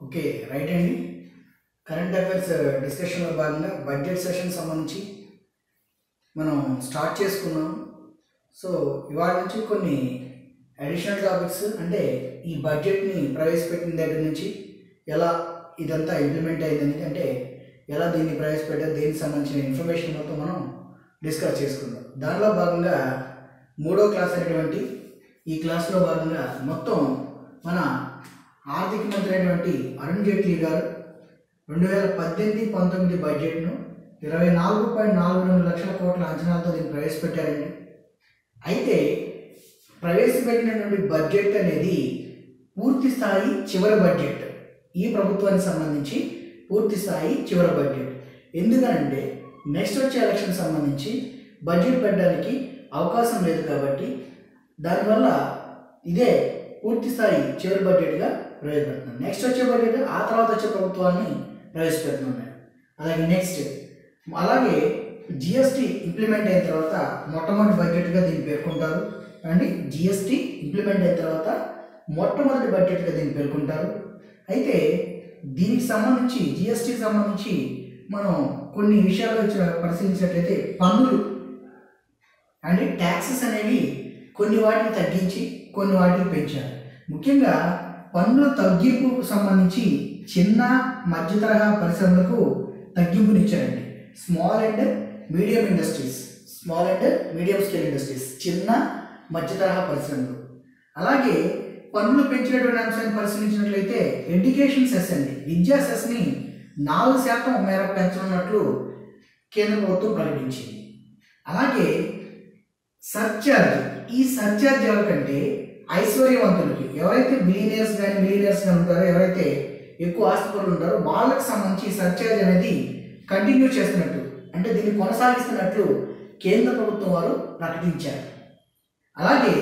okay right అండి current affairs డిస్కషన్లో భాగంగా బడ్జెట్ సెషన్ సంబంధించి మనం స్టార్ట్ చేసుకున్నాం సో ఇవాళ నుంచి కొన్ని అడిషనల్ టాపిక్స్ అంటే ఈ బడ్జెట్ని ప్రవేశపెట్టిన దగ్గర నుంచి ఎలా ఇదంతా ఇంప్లిమెంట్ అయిందని అంటే ఎలా దీన్ని ప్రవేశపెట్టారు దీనికి సంబంధించిన ఇన్ఫర్మేషన్ మొత్తం మనం డిస్కస్ చేసుకుందాం దానిలో భాగంగా మూడో క్లాస్ అనేటువంటి ఈ క్లాస్లో భాగంగా మొత్తం మన ఆర్థిక మంత్రి అయినటువంటి అరుణ్ జైట్లీ గారు రెండు వేల పద్దెనిమిది పంతొమ్మిది బడ్జెట్ను ఇరవై నాలుగు పాయింట్ నాలుగు రెండు లక్షల కోట్ల అంచనాలతో దీన్ని ప్రవేశపెట్టారండి అయితే ప్రవేశపెట్టినటువంటి బడ్జెట్ అనేది పూర్తి స్థాయి చివరి బడ్జెట్ ఈ ప్రభుత్వానికి సంబంధించి పూర్తి స్థాయి చివరి బడ్జెట్ ఎందుకనంటే నెక్స్ట్ వచ్చే ఎలక్షన్ సంబంధించి బడ్జెట్ పెట్టడానికి అవకాశం లేదు కాబట్టి దానివల్ల ఇదే పూర్తి స్థాయి చివరి బడ్జెట్గా ప్రవేశపెడుతున్నాం నెక్స్ట్ వచ్చే బడ్జెట్ ఆ తర్వాత వచ్చే ప్రభుత్వాన్ని ప్రవేశపెడుతున్నాం అలాగే నెక్స్ట్ అలాగే జిఎస్టీ ఇంప్లిమెంట్ అయిన తర్వాత మొట్టమొదటి బడ్జెట్గా దీన్ని పేర్కొంటారు అండి జిఎస్టీ ఇంప్లిమెంట్ అయిన తర్వాత మొట్టమొదటి బడ్జెట్గా దీన్ని పేర్కొంటారు అయితే దీనికి సంబంధించి జిఎస్టీకి సంబంధించి మనం కొన్ని విషయాలు చ- పరిశీలించినట్లయితే పన్నులు అండ్ ట్యాక్సెస్ అనేవి కొన్ని వాటిని తగ్గించి కొన్ని వాటిని పెంచారు ముఖ్యంగా పన్నుల తగ్గింపుకు సంబంధించి చిన్న మధ్య తరహా పరిశ్రమలకు తగ్గింపునిచ్చారండి small and medium industries small and medium scale industries చిన్న మధ్య తరహా పరిశ్రమలు అలాగే పన్నులు పెంచినటువంటి అంశాన్ని పరిశీలించినట్లయితే ఎడ్యుకేషన్ సెస్ అండి విద్యా సెస్ని నాలుగు శాతం మేర పెంచనున్నట్లు కేంద్ర ప్రభుత్వం ప్రకటించింది అలాగే సర్చార్జ్ ఈ సర్చార్జ్ ఎవరికంటే ఐశ్వర్యవంతులకి ఎవరైతే మిలీనియర్స్ కానీ మిలీనియర్స్ కానీ ఉంటారో ఎవరైతే ఎక్కువ ఆస్తిపరులు ఉంటారో వాళ్ళకి సంబంధించి ఈ సర్చార్జ్ అనేది కంటిన్యూ చేస్తున్నట్టు అంటే దీన్ని కొనసాగిస్తున్నట్లు కేంద్ర ప్రభుత్వం వారు ప్రకటించారు అలాగే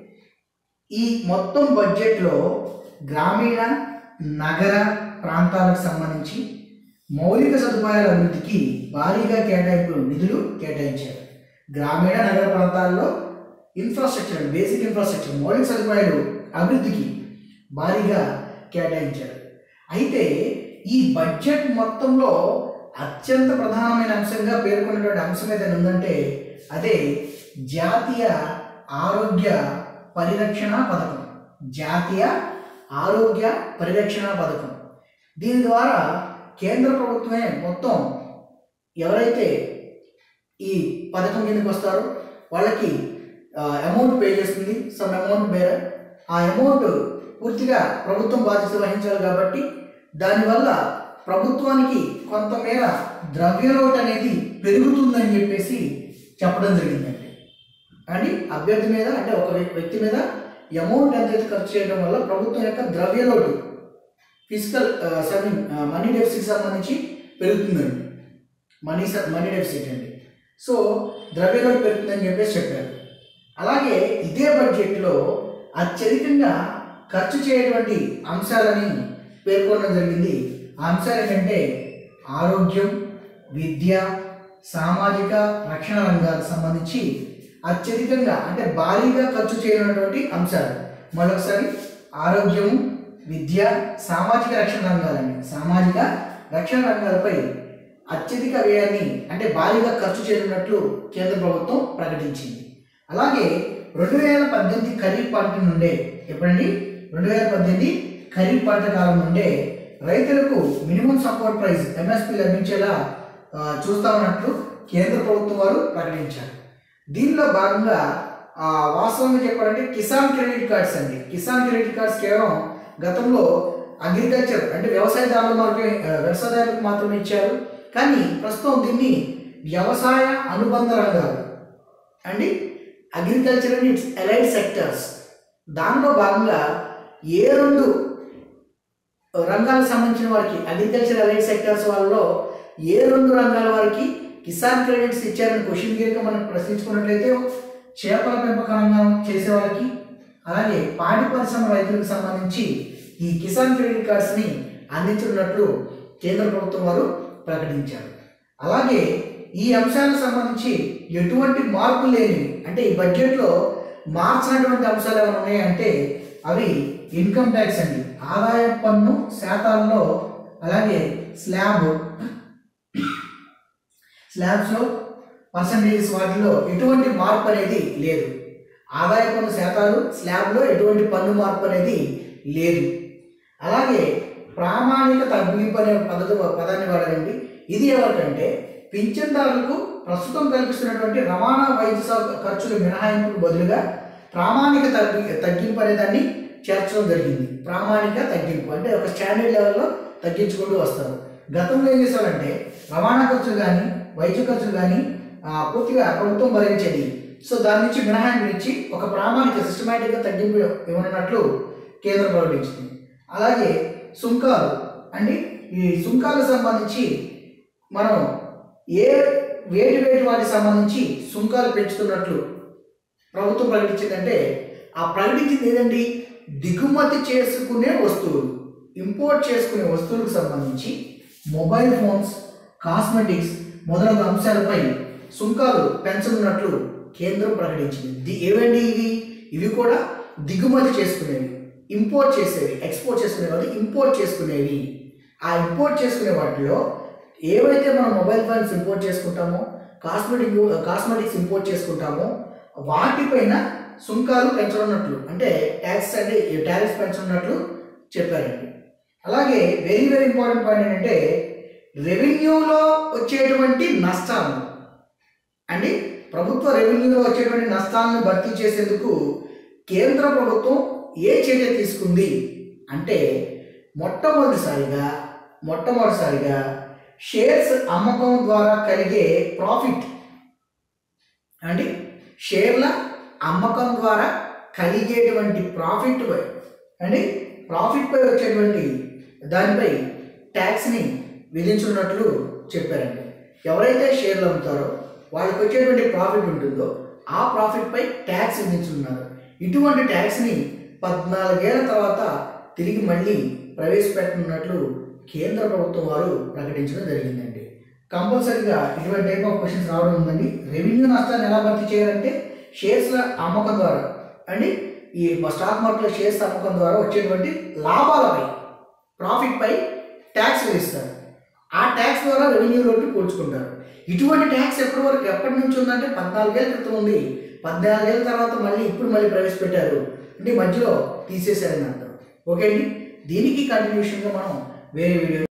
ఈ మొత్తం బడ్జెట్లో గ్రామీణ నగర ప్రాంతాలకు సంబంధించి మౌలిక సదుపాయాల అభివృద్ధికి భారీగా కేటాయింపు నిధులు కేటాయించారు గ్రామీణ నగర ప్రాంతాల్లో ఇన్ఫ్రాస్ట్రక్చర్ బేసిక్ ఇన్ఫ్రాస్ట్రక్చర్ మౌలిక సదుపాయాలు అభివృద్ధికి భారీగా కేటాయించారు అయితే ఈ బడ్జెట్ మొత్తంలో అత్యంత ప్రధానమైన అంశంగా పేర్కొన్నటువంటి అంశం ఏదైనా ఉందంటే అదే జాతీయ ఆరోగ్య పరిరక్షణ పథకం జాతీయ ఆరోగ్య పరిరక్షణ పథకం దీని ద్వారా కేంద్ర ప్రభుత్వమే మొత్తం ఎవరైతే ఈ పథకం కిందకి వస్తారో వాళ్ళకి అమౌంట్ పే చేస్తుంది సమ్ అమౌంట్ మేర ఆ అమౌంట్ పూర్తిగా ప్రభుత్వం బాధ్యత వహించాలి కాబట్టి దానివల్ల ప్రభుత్వానికి కొంతమేర ద్రవ్యలోటు అనేది పెరుగుతుందని చెప్పేసి చెప్పడం జరిగిందండి అని అభ్యర్థి మీద అంటే ఒక వ్య- వ్యక్తి మీద అమౌంట్ ఎంతైతే ఖర్చు చేయడం వల్ల ప్రభుత్వం యొక్క ద్రవ్యలోటు ఫిజికల్ సమింగ్ మనీ డెఫిసిట్ సంబంధించి పెరుగుతుందండి మనీ స- మనీ డెఫిసిట్ అండి సో ద్రవ్యలోటు పెరుగుతుందని చెప్పేసి చెప్పారు అలాగే ఇదే బడ్జెట్లో అత్యధికంగా ఖర్చు చేయటువంటి అంశాలని పేర్కొనడం జరిగింది ఆ అంశాలు ఏంటంటే ఆరోగ్యం విద్య సామాజిక రక్షణ రంగాలకు సంబంధించి అత్యధికంగా అంటే భారీగా ఖర్చు చేయనటువంటి అంశాలు మరొకసారి ఆరోగ్యం విద్య సామాజిక రక్షణ రంగాలండి సామాజిక రక్షణ రంగాలపై అత్యధిక వ్యయాన్ని అంటే భారీగా ఖర్చు చేయనున్నట్లు కేంద్ర ప్రభుత్వం ప్రకటించింది అలాగే రెండు వేల పద్దెనిమిది ఖరీఫ్ పంట నుండే ఎప్పుడండి రెండు వేల పద్దెనిమిది ఖరీఫ్ పంట కాలం నుండే రైతులకు మినిమం సపోర్ట్ ప్రైస్ ఎంఎస్పి లభించేలా ఆ, చూస్తా ఉన్నట్లు కేంద్ర ప్రభుత్వం వారు ప్రకటించారు దీనిలో భాగంగా ఆ, వాస్తవంగా చెప్పాలంటే కిసాన్ క్రెడిట్ కార్డ్స్ అండి కిసాన్ క్రెడిట్ కార్డ్స్ కేవలం గతంలో అగ్రికల్చర్ అంటే వ్యవసాయదారులు మాత్రమే ఆ, వ్యవసాయదారులకు మాత్రమే ఇచ్చారు కానీ ప్రస్తుతం దీన్ని వ్యవసాయ అనుబంధ రంగాలు అండి agriculture and its allied sectors దానిలో భాగంగా ఏ రెండు రంగాలకు సంబంధించిన వారికి అగ్రికల్చర్ అలైడ్ సెక్టర్స్ వాళ్ళలో ఏ రెండు రంగాల వారికి కిసాన్ క్రెడిట్స్ ఇచ్చారని క్వశ్చన్ గేర్గా మనం ప్రశ్నించుకున్నట్లయితే చేపల పెంపక రంగం చేసే వాళ్ళకి అలాగే పాడి పరిశ్రమ రైతులకు సంబంధించి ఈ కిసాన్ క్రెడిట్ కార్డ్స్ని అందించనున్నట్లు కేంద్ర ప్రభుత్వం వారు ప్రకటించారు అలాగే ఈ అంశాలకు సంబంధించి ఎటువంటి మార్పు లేనివి అంటే ఈ బడ్జెట్లో మార్చినటువంటి అంశాలు ఏమైనా ఉన్నాయంటే అవి ఇన్కమ్ ట్యాక్స్ అండి ఆదాయ పన్ను శాతాల్లో అలాగే స్లాబ్ స్లాబ్స్లో పర్సంటేజెస్ వాటిలో ఎటువంటి మార్పు అనేది లేదు ఆదాయ పన్ను శాతాలు స్లాబ్లో ఎటువంటి పన్ను మార్పు అనేది లేదు అలాగే ప్రామాణిక తగ్గింపు అనే పద్ధతి పదాన్ని వాడారండి ఇది ఎవరికంటే పింఛన్దారులకు ప్రస్తుతం కల్పిస్తున్నటువంటి రవాణా వైద్య సౌ- ఖర్చుల మినహాయింపుకు బదులుగా ప్రామాణిక తగ్గి తగ్గింపు అనే దాన్ని చేర్చడం జరిగింది ప్రామాణిక తగ్గింపు అంటే ఒక స్టాండర్డ్ లెవెల్లో తగ్గించుకుంటూ వస్తారు గతంలో ఏం చేశారంటే రవాణా ఖర్చులు కానీ వైద్య ఖర్చులు కానీ ఆ, పూర్తిగా ప్రభుత్వం భరించేది సో దాని నుంచి మినహాయింపు ఇచ్చి ఒక ప్రామాణిక సిస్టమేటిక్గా తగ్గింపు ఇవ్వనున్నట్లు కేంద్రం ప్రకటించింది అలాగే సుంకాలు అంటే ఈ సుంకాలకు సంబంధించి మనం ఏ వేటి వేటి వాటికి సంబంధించి సుంకాలు పెంచుతున్నట్లు ప్రభుత్వం ప్రకటించిందంటే ఆ ప్రకటించింది ఏదండి దిగుమతి చేసుకునే వస్తువులు ఇంపోర్ట్ చేసుకునే వస్తువులకు సంబంధించి మొబైల్ ఫోన్స్ కాస్మెటిక్స్ మొదలగు అంశాలపై సుంకాలు పెంచనున్నట్లు కేంద్రం ప్రకటించింది ది- ఏవండి ఇవి ఇవి కూడా దిగుమతి చేసుకునేవి ఇంపోర్ట్ చేసేవి ఎక్స్పోర్ట్ చేసుకునే వాళ్ళు ఇంపోర్ట్ చేసుకునేవి ఆ ఇంపోర్ట్ చేసుకునే వాటిలో ఏవైతే మనం మొబైల్ ఫోన్స్ ఇంపోర్ట్ చేసుకుంటామో కాస్మెటిక్ కాస్మెటిక్స్ ఇంపోర్ట్ చేసుకుంటామో వాటిపైన సుంకాలు పెంచనున్నట్లు అంటే ట్యాక్స్ అంటే టారిఫ్స్ పెంచనున్నట్లు చెప్పారండి అలాగే వెరీ వెరీ ఇంపార్టెంట్ పాయింట్ ఏంటంటే రెవెన్యూలో వచ్చేటువంటి నష్టాలు అంటే ప్రభుత్వ రెవెన్యూలో వచ్చేటువంటి నష్టాలను భర్తీ చేసేందుకు కేంద్ర ప్రభుత్వం ఏ చర్య తీసుకుంది అంటే మొట్టమొదటిసారిగా మొట్టమొదటిసారిగా షేర్స్ అమ్మకం ద్వారా కలిగే ప్రాఫిట్ అంటే షేర్ల అమ్మకం ద్వారా కలిగేటువంటి ప్రాఫిట్ పై అంటే ప్రాఫిట్ పై వచ్చేటువంటి దానిపై ట్యాక్స్ని విధించున్నట్లు చెప్పారండి ఎవరైతే షేర్లు అమ్ముతారో వాళ్ళకి వచ్చేటువంటి ప్రాఫిట్ ఉంటుందో ఆ ప్రాఫిట్ పై ట్యాక్స్ విధించున్నారు ఇటువంటి ట్యాక్స్ని పద్నాలుగేళ్ల తర్వాత తిరిగి మళ్ళీ ప్రవేశపెట్టనున్నట్లు కేంద్ర ప్రభుత్వం వారు ప్రకటించడం జరిగిందండి కంపల్సరీగా ఇటువంటి టైప్ ఆఫ్ క్వశ్చన్స్ రావడం ఉందండి రెవెన్యూ నష్టాన్ని ఎలా భర్తీ చేయాలంటే షేర్స్ల అమ్మకం ద్వారా అండి ఈ స్టాక్ మార్కెట్లో షేర్స్ అమ్మకం ద్వారా వచ్చేటువంటి లాభాలపై ప్రాఫిట్ పై ట్యాక్స్ విధిస్తారు ఆ ట్యాక్స్ ద్వారా రెవెన్యూలోకి పోల్చుకుంటారు ఇటువంటి ట్యాక్స్ ఎప్పటి వరకు ఎప్పటి నుంచి ఉందంటే పద్నాలుగేళ్ల క్రితం ఉంది పద్నాలుగేళ్ల తర్వాత మళ్ళీ ఇప్పుడు మళ్ళీ ప్రవేశపెట్టారు అంటే మధ్యలో తీసేశారని అంటారు ఓకే అండి దీనికి కంటిన్యూషన్గా మనం వేరే వీడియో